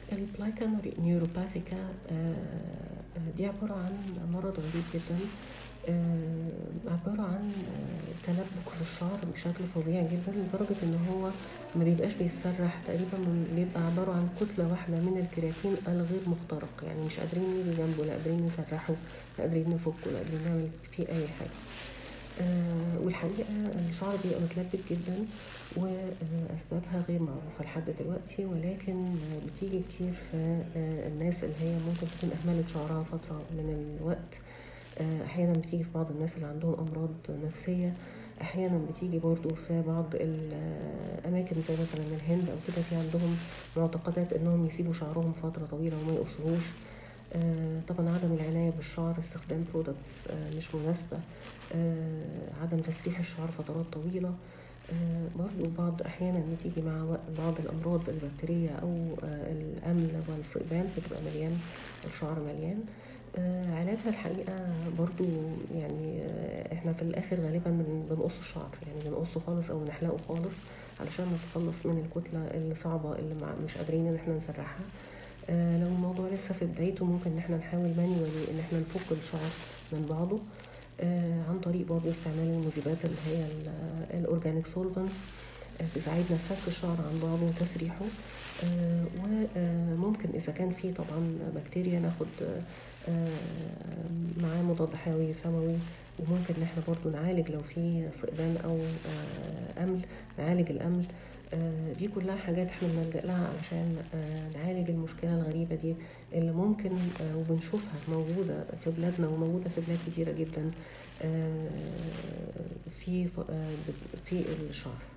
البلايكا نيوروباثيكا دي عبارة عن مرض غريب جدا عبارة عن تلبك في الشعر بشكل فظيع جدا لدرجة ان هو ما بيبقاش بيتسرح تقريبا بيبقى عبارة عن كتلة واحدة من الكيراتين الغير مخترق يعني مش قادرين نيجي جنبه لا قادرين نسرحه لا قادرين نفكه لا قادرين نعمل فيه أي حاجة آه والحقيقة الشعر بيبقى متلبك جدا وأسبابها غير معروفة لحد دلوقتي ولكن بتيجي كتير في الناس اللي هي ممكن تكون أهملت شعرها فترة من الوقت أحيانا بتيجي في بعض الناس اللي عندهم أمراض نفسية أحيانا بتيجي برضو في بعض الأماكن زي مثلا الهند أو كده في عندهم معتقدات إنهم يسيبوا شعرهم فترة طويلة وما يقصروش آه طبعا عدم العناية بالشعر استخدام برودكتس آه مش مناسبة آه عدم تسريح الشعر فترات طويلة برضو بعض أحيانا بتيجي مع بعض الأمراض البكتيرية أو الأمل والصئبان بتبقى مليان الشعر مليان علاجها الحقيقة برضو يعني احنا في الآخر غالبا بنقص الشعر يعني بنقصه خالص أو نحلقه خالص علشان نتخلص من الكتلة اللي صعبة اللي مش قادرين إن احنا نسرحها آه لو الموضوع لسه في بدايته ممكن ان احنا نحاول مانيوالي ان احنا نفك الشعر من بعضه آه عن طريق برضه استعمال المذيبات اللي هي الاورجانيك سولفنتس آه تساعدنا في فك الشعر عن بعضه وتسريحه وممكن اذا كان في طبعا بكتيريا ناخد معاه مضاد حيوي فموي وممكن ان احنا برضو نعالج لو في صئبان او امل نعالج الامل دي كلها حاجات احنا بنلجأ لها علشان نعالج المشكلة الغريبة دي اللي ممكن وبنشوفها موجودة في بلادنا وموجودة في بلاد كتيرة جدا في في الشعر